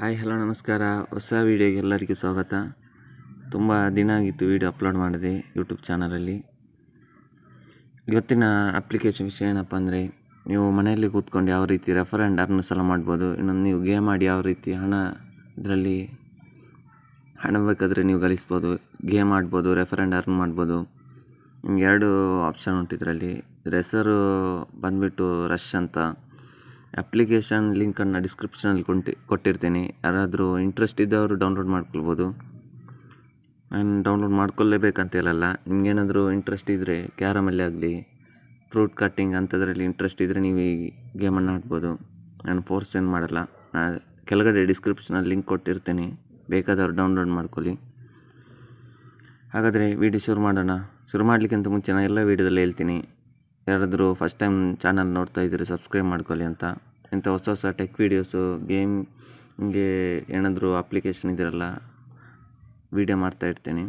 Hi hello ನಮಸ್ಕಾರ ಹೊಸ ವೀಡಿಯೋಗೆ ಎಲ್ಲರಿಗೂ ಸ್ವಾಗತ ತುಂಬ ದಿನ ಆಗಿತ್ತು ವೀಡಿಯೋ ಅಪ್ಲೋಡ್ ಮಾಡಿದೆ ಯೂಟ್ಯೂಬ್ ಚಾನಲಲ್ಲಿ ಇವತ್ತಿನ ಅಪ್ಲಿಕೇಶನ್ ವಿಷಯ ಏನಪ್ಪ ಅಂದರೆ ನೀವು ಮನೆಯಲ್ಲಿ ಕೂತ್ಕೊಂಡು ಯಾವ ರೀತಿ ರೆಫರ್ ಆ್ಯಂಡ್ ಅರ್ನ್ ಸಲ ಮಾಡ್ಬೋದು ಇನ್ನೊಂದು ನೀವು ಗೇಮ್ ಆಡಿ ಯಾವ ರೀತಿ ಹಣ ಇದರಲ್ಲಿ ಹಣ ಬೇಕಾದರೆ ನೀವು ಗಳಿಸ್ಬೋದು ಗೇಮ್ ಆಡ್ಬೋದು ರೆಫರ್ ಆ್ಯಂಡ್ ಅರ್ನ್ ಮಾಡ್ಬೋದು ನಿಮ್ಗೆ ಎರಡು ಆಪ್ಷನ್ ಉಂಟು ಇದರಲ್ಲಿ ಇದ್ರ ಹೆಸರು ಬಂದುಬಿಟ್ಟು ರಶ್ ಅಂತ ಅಪ್ಲಿಕೇಶನ್ ಲಿಂಕನ್ನು ಡಿಸ್ಕ್ರಿಪ್ಷನಲ್ಲಿ ಕೊಟ್ಟು ಕೊಟ್ಟಿರ್ತೀನಿ ಯಾರಾದರೂ ಇಂಟ್ರೆಸ್ಟ್ ಇದ್ದವರು ಡೌನ್ಲೋಡ್ ಮಾಡ್ಕೊಳ್ಬೋದು ನಾನು ಡೌನ್ಲೋಡ್ ಮಾಡ್ಕೊಳ್ಳೇಬೇಕಂತ ಹೇಳಲ್ಲ ನಿಮ್ಗೇನಾದರೂ ಇಂಟ್ರೆಸ್ಟ್ ಇದ್ದರೆ ಕ್ಯಾರಮಲ್ಲಿ ಆಗಲಿ ಫ್ರೂಟ್ ಕಟ್ಟಿಂಗ್ ಅಂಥದ್ರಲ್ಲಿ ಇಂಟ್ರೆಸ್ಟ್ ಇದ್ದರೆ ನೀವು ಈ ಗೇಮನ್ನು ಆಡ್ಬೋದು ನಾನು ಫೋರ್ಸ್ ಏನು ಮಾಡಲ್ಲ ನಾ ಕೆಳಗಡೆ ಡಿಸ್ಕ್ರಿಪ್ಷನಲ್ಲಿ ಲಿಂಕ್ ಕೊಟ್ಟಿರ್ತೀನಿ ಬೇಕಾದವರು ಡೌನ್ಲೋಡ್ ಮಾಡ್ಕೊಳ್ಳಿ ಹಾಗಾದರೆ ವಿಡಿಯೋ ಶುರು ಮಾಡೋಣ ಶುರು ಮಾಡಲಿಕ್ಕಿಂತ ಮುಂಚೆ ನಾನು ಎಲ್ಲ ವೀಡಿಯೋದಲ್ಲಿ ಹೇಳ್ತೀನಿ ಯಾರಾದರೂ ಫಸ್ಟ್ ಟೈಮ್ ಚಾನಲ್ ನೋಡ್ತಾ ಇದ್ದರೆ ಸಬ್ಸ್ಕ್ರೈಬ್ ಮಾಡ್ಕೊಳ್ಳಿ ಅಂತ ಇಂಥ ಹೊಸ ಹೊಸ ಟೆಕ್ ವೀಡಿಯೋಸು ಗೇಮ್ ಹಿಂಗೆ ಏನಾದರೂ ಅಪ್ಲಿಕೇಶನ್ ಇದಿರಲ್ಲ ವೀಡಿಯೋ ಮಾಡ್ತಾ ಇರ್ತೀನಿ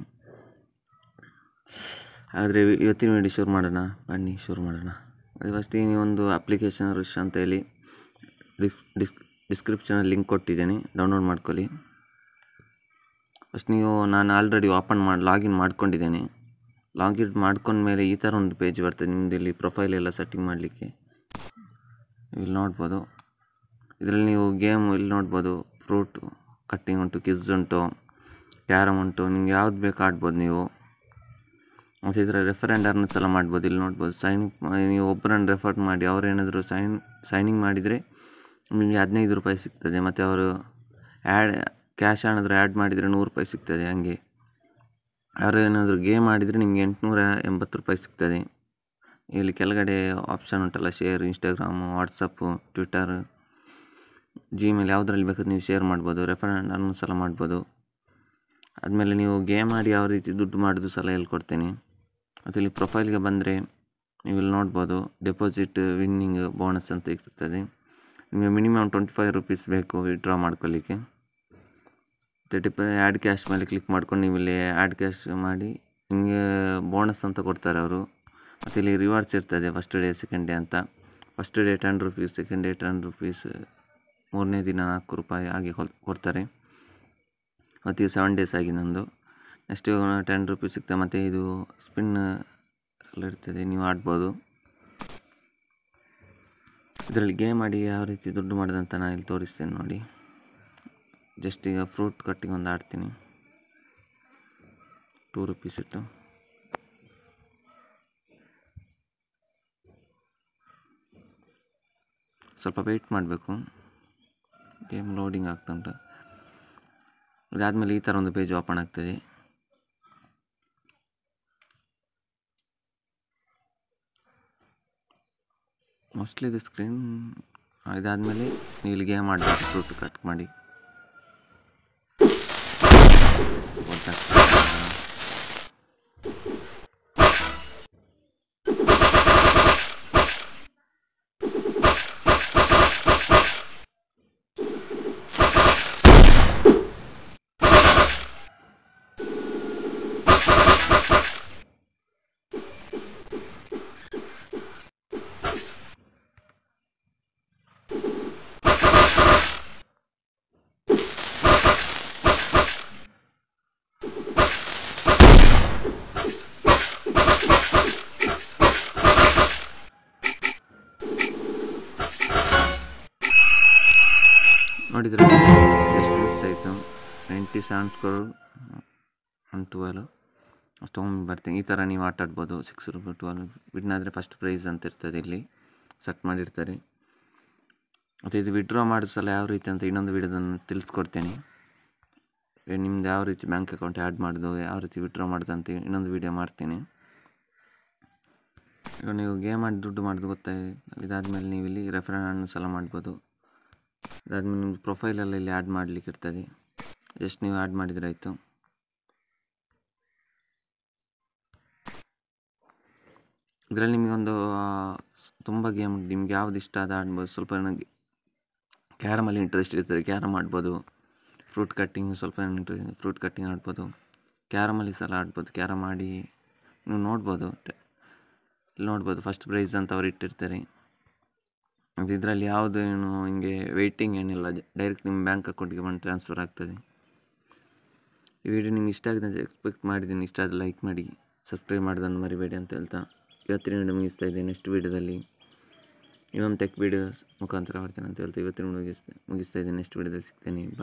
ಆದರೆ ಇವತ್ತಿನ ವೀಡಿಯೋ ಶುರು ಮಾಡೋಣ ಬನ್ನಿ ಶುರು ಮಾಡೋಣ ಅದು ಫಸ್ಟಿಗೆ ನೀವೊಂದು ಅಪ್ಲಿಕೇಶನ್ ರುಷ್ ಅಂತ ಹೇಳಿ ಡಿಸ್ ಡಿಸ್ ಡಿಸ್ಕ್ರಿಪ್ಷನಲ್ಲಿ ಲಿಂಕ್ ಕೊಟ್ಟಿದ್ದೀನಿ ಡೌನ್ಲೋಡ್ ಮಾಡ್ಕೊಳ್ಳಿ ಫಸ್ಟ್ ನೀವು ನಾನು ಆಲ್ರೆಡಿ ಓಪನ್ ಮಾಡಿ ಲಾಗಿನ್ ಮಾಡ್ಕೊಂಡಿದ್ದೇನೆ ಲಾಗಿನ್ ಮಾಡ್ಕೊಂಡ್ಮೇಲೆ ಈ ಥರ ಒಂದು ಪೇಜ್ ಬರ್ತದೆ ನಿಮ್ಮದು ಇಲ್ಲಿ ಪ್ರೊಫೈಲ್ ಎಲ್ಲ ಸೆಟ್ಟಿಂಗ್ ಮಾಡಲಿಕ್ಕೆ ಇಲ್ಲಿ ನೋಡ್ಬೋದು ಇದರಲ್ಲಿ ನೀವು ಗೇಮ್ ಇಲ್ಲಿ ನೋಡ್ಬೋದು ಫ್ರೂಟ್ ಕಟ್ಟಿಂಗ್ ಉಂಟು ಕಿಸ್ ಉಂಟು ಕ್ಯಾರಮ್ ಉಂಟು ನಿಮ್ಗೆ ಯಾವ್ದು ಬೇಕು ಆಡ್ಬೋದು ನೀವು ಮತ್ತು ಇದರ ರೆಫರ್ ಆ್ಯಂಡ್ ಅರ್ನ್ಸ್ ಎಲ್ಲ ಮಾಡ್ಬೋದು ಇಲ್ಲಿ ನೋಡ್ಬೋದು ಸೈನ್ ನೀವು ಒಬ್ಬರನ್ನು ರೆಫರ್ ಮಾಡಿ ಅವ್ರು ಏನಾದರೂ ಸೈನ್ ಸೈನಿಂಗ್ ಮಾಡಿದರೆ ನಿಮಗೆ ಹದಿನೈದು ರೂಪಾಯಿ ಸಿಗ್ತದೆ ಮತ್ತು ಅವರು ಆ್ಯಡ್ ಕ್ಯಾಶ್ ಏನಾದರೂ ಆ್ಯಡ್ ಮಾಡಿದರೆ ನೂರು ರೂಪಾಯಿ ಸಿಗ್ತದೆ ಹಂಗೆ ಅವ್ರು ಏನಾದರೂ ಗೇಮ್ ಆಡಿದರೆ ನಿಮಗೆ ಎಂಟುನೂರ ಎಂಬತ್ತು ರೂಪಾಯಿ ಸಿಗ್ತದೆ ಇಲ್ಲಿ ಕೆಳಗಡೆ ಆಪ್ಷನ್ ಉಂಟಲ್ಲ share Instagram WhatsApp Twitter Gmail ಯಾವುದ್ರಲ್ಲಿ ಬೇಕಾದ್ರೆ ನೀವು ಶೇರ್ ಮಾಡ್ಬೋದು ರೆಫರ್ ಆ್ಯಂಡ್ ಅರ್ನ್ಸ್ ಎಲ್ಲ ಮಾಡ್ಬೋದು ಆದಮೇಲೆ ನೀವು ಗೇಮ್ ಆಡಿ ಯಾವ ರೀತಿ ದುಡ್ಡು ಮಾಡೋದು ಸಲ ಹೇಳ್ಕೊಡ್ತೀನಿ ಮತ್ತು ಇಲ್ಲಿ ಪ್ರೊಫೈಲ್ಗೆ ಬಂದರೆ ನೀವು ಇಲ್ಲಿ ನೋಡ್ಬೋದು ಡೆಪಾಸಿಟ್ ವಿನ್ನಿಂಗ್ ಬೋನಸ್ ಅಂತ ಇರ್ತದೆ ನಿಮಗೆ ಮಿನಿಮಮ್ ಟ್ವೆಂಟಿ ಫೈವ್ ರುಪೀಸ್ ಬೇಕು ವಿಡ್ರಾ ಮಾಡ್ಕೊಳ್ಳಿಕ್ಕೆ ಮತ್ತು ಡಿಪ ಆ್ಯಡ್ ಕ್ಯಾಶ್ ಮೇಲೆ ಕ್ಲಿಕ್ ಮಾಡ್ಕೊಂಡು ನೀವು ಇಲ್ಲಿ ಆ್ಯಡ್ ಕ್ಯಾಶ್ ಮಾಡಿ ನಿಮಗೆ ಬೋನಸ್ ಅಂತ ಕೊಡ್ತಾರೆ ಅವರು ಮತ್ತು ಇಲ್ಲಿ ರಿವಾರ್ಡ್ಸ್ ಇರ್ತದೆ ಫಸ್ಟ್ ಡೇ ಸೆಕೆಂಡ್ ಡೇ ಅಂತ first day ten rupees second day ten rupees ಮೂರನೇ ದಿನ ನಾಲ್ಕು ರೂಪಾಯಿ ಹಾಗೆ ಕೊಲ್- ಕೊಡ್ತಾರೆ ಮತ್ತು ಈಗ ಸೆವೆನ್ ಡೇಸ್ ಆಗಿ ನಂದು ನೆಕ್ಸ್ಟ್ ಇವಾಗ ಟೆನ್ ರುಪೀಸ್ ಸಿಗ್ತದೆ ಮತ್ತು ಇದು ಸ್ಪಿನ್ ಎಲ್ಲ ಇರ್ತದೆ ನೀವು ಆಡ್ಬೋದು ಇದರಲ್ಲಿ ಗೇಮ್ ಆಡಿ ಯಾವ ರೀತಿ ದುಡ್ಡು ಮಾಡೋದಂತ ನಾನು ಇಲ್ಲಿ ತೋರಿಸ್ತೇನೆ ನೋಡಿ ಜಸ್ಟ್ ಈಗ ಫ್ರೂಟ್ ಕಟ್ಟಿಂಗ್ ಒಂದು ಆಡ್ತೀನಿ ಟೂ ರುಪೀಸ್ ಇಟ್ಟು ಸ್ವಲ್ಪ ವೆಯ್ಟ್ ಮಾಡಬೇಕು ಗೇಮ್ ಲೋಡಿಂಗ್ ಆಗ್ತಾ ಉಂಟು ಇದಾದಮೇಲೆ ಈ ಥರ ಒಂದು ಪೇಜ್ ಓಪನ್ ಆಗ್ತದೆ ಮೋಸ್ಟ್ಲಿ ಇದು ಸ್ಕ್ರೀನ್ ಇದಾದಮೇಲೆ ನೀವು ಇಲ್ಲಿ ಗೇಮ್ ಆಡಬೇಕು ಫ್ರೂಟ್ ಕಟ್ ಮಾಡಿ ಗೊತ್ತಾಗ್ತದೆ. ನೋಡಿದರೆ ಎಷ್ಟು ಮಿಸ್ ಆಯಿತು ninety seven score one twelve ಅಷ್ಟೊಂದು ಬರ್ತೀನಿ ಈ ಥರ ನೀವು ಆಟ ಆಡ್ಬೋದು ಸಿಕ್ಸ್ ರುಪಿ ಟ್ವೆಲ್ ವಿನ್ ಆದರೆ ಫಸ್ಟ್ ಪ್ರೈಸ್ ಅಂತ ಇರ್ತದೆ ಇಲ್ಲಿ ಸೆಟ್ ಮಾಡಿರ್ತಾರೆ ಮತ್ತು ಇದು ವಿಡ್ರಾ ಮಾಡೋ ಸಲ ಯಾವ ರೀತಿ ಅಂತ ಇನ್ನೊಂದು ವಿಡಿಯೋದನ್ನು ತಿಳಿಸ್ಕೊಡ್ತೇನೆ ಏ, ನಿಮ್ದು ಯಾವ ರೀತಿ ಬ್ಯಾಂಕ್ ಅಕೌಂಟ್ ಆ್ಯಡ್ ಮಾಡೋದು ಯಾವ ರೀತಿ ವಿಡ್ರಾ ಮಾಡೋದು ಅಂತ ಇನ್ನೊಂದು ವಿಡಿಯೋ ಮಾಡ್ತೀನಿ ಈಗ ನೀವು ಗೇಮ್ ಆಡಿ ದುಡ್ಡು ಮಾಡೋದು ಗೊತ್ತಾയി ಇದಾದಮೇಲೆ ನೀವು ಇಲ್ಲಿ ರೆಫರೆನ್ಸ್ ಎಲ್ಲ ಮಾಡ್ಬೋದು ಅದಾದ್ಮೇಲೆ ನಿಮ್ಗೆ ಪ್ರೊಫೈಲೆಲ್ಲ ಇಲ್ಲಿ ಆ್ಯಡ್ ಮಾಡಲಿಕ್ಕೆ ಇರ್ತದೆ ಎಷ್ಟು ನೀವು ಆ್ಯಡ್ ಮಾಡಿದರೆ ಆಯಿತು ಇದರಲ್ಲಿ ನಿಮಗೊಂದು ತುಂಬ ಗೇಮ್ ನಿಮ್ಗೆ ಯಾವ್ದು ಇಷ್ಟ ಅದು ಆಡ್ಬೋದು ಸ್ವಲ್ಪ ನನಗೆ ಕ್ಯಾರಮಲ್ಲಿ ಇಂಟ್ರೆಸ್ಟ್ ಇರ್ತದೆ ಕ್ಯಾರಮ್ ಆಡ್ಬೋದು ಫ್ರೂಟ್ ಕಟ್ಟಿಂಗ್ ಸ್ವಲ್ಪ ಇಂಟ್ರೆಸ್ಟ್ ಫ್ರೂಟ್ ಕಟ್ಟಿಂಗ್ ಆಡ್ಬೋದು ಕ್ಯಾರಮಲ್ಲಿ ಸಲ ಆಡ್ಬೋದು ಕ್ಯಾರಮ್ ಆಡಿ ನೀವು ನೋಡ್ಬೋದು ಟ- ಇಲ್ಲಿ ನೋಡ್ಬೋದು ಫಸ್ಟ್ ಪ್ರೈಸ್ ಅಂತ ಅವ್ರು ಇಟ್ಟಿರ್ತಾರೆ ಅದು ಇದರಲ್ಲಿ ಯಾವುದು ಏನು ಹಿಂಗೆ ವೆಯ್ಟಿಂಗ್ ಏನಿಲ್ಲ ಡೈರೆಕ್ಟ್ ನಿಮ್ಮ ಬ್ಯಾಂಕ್ ಅಕೌಂಟಿಗೆ ಬಂದು ಟ್ರಾನ್ಸ್ಫರ್ ಆಗ್ತದೆ ಈ ವಿಡಿಯೋ ನಿಮ್ಗೆ ಇಷ್ಟ ಆಗಿದೆ ಅಂತ ಎಕ್ಸ್ಪೆಕ್ಟ್ ಮಾಡಿದ್ದೀನಿ ಇಷ್ಟ ಆದರೆ ಲೈಕ್ ಮಾಡಿ ಸಬ್ಸ್ಕ್ರೈಬ್ ಮಾಡೋದನ್ನು ಮರಿಬೇಡಿ ಅಂತ ಹೇಳ್ತಾ ಇವತ್ತಿನ ವಿಡಿಯೋ ಮುಗಿಸ್ತಾ ಇದ್ದೀನಿ ನೆಕ್ಸ್ಟ್ ವೀಡಿಯೋದಲ್ಲಿ ಇನ್ನೊಂದು ಟೆಕ್ ವೀಡಿಯೋಸ್ ಮುಖಾಂತರ ಮಾಡ್ತೇನೆ ಅಂತ ಹೇಳ್ತಾ ಇವತ್ತಿನ ಮುಗಿಸ್ತಾ ಮುಗಿಸ್ತಾ ಇದ್ದೀನಿ ನೆಕ್ಸ್ಟ್ ವೀಡಿಯೋದಲ್ಲಿ ಸಿಗ್ತೇನೆ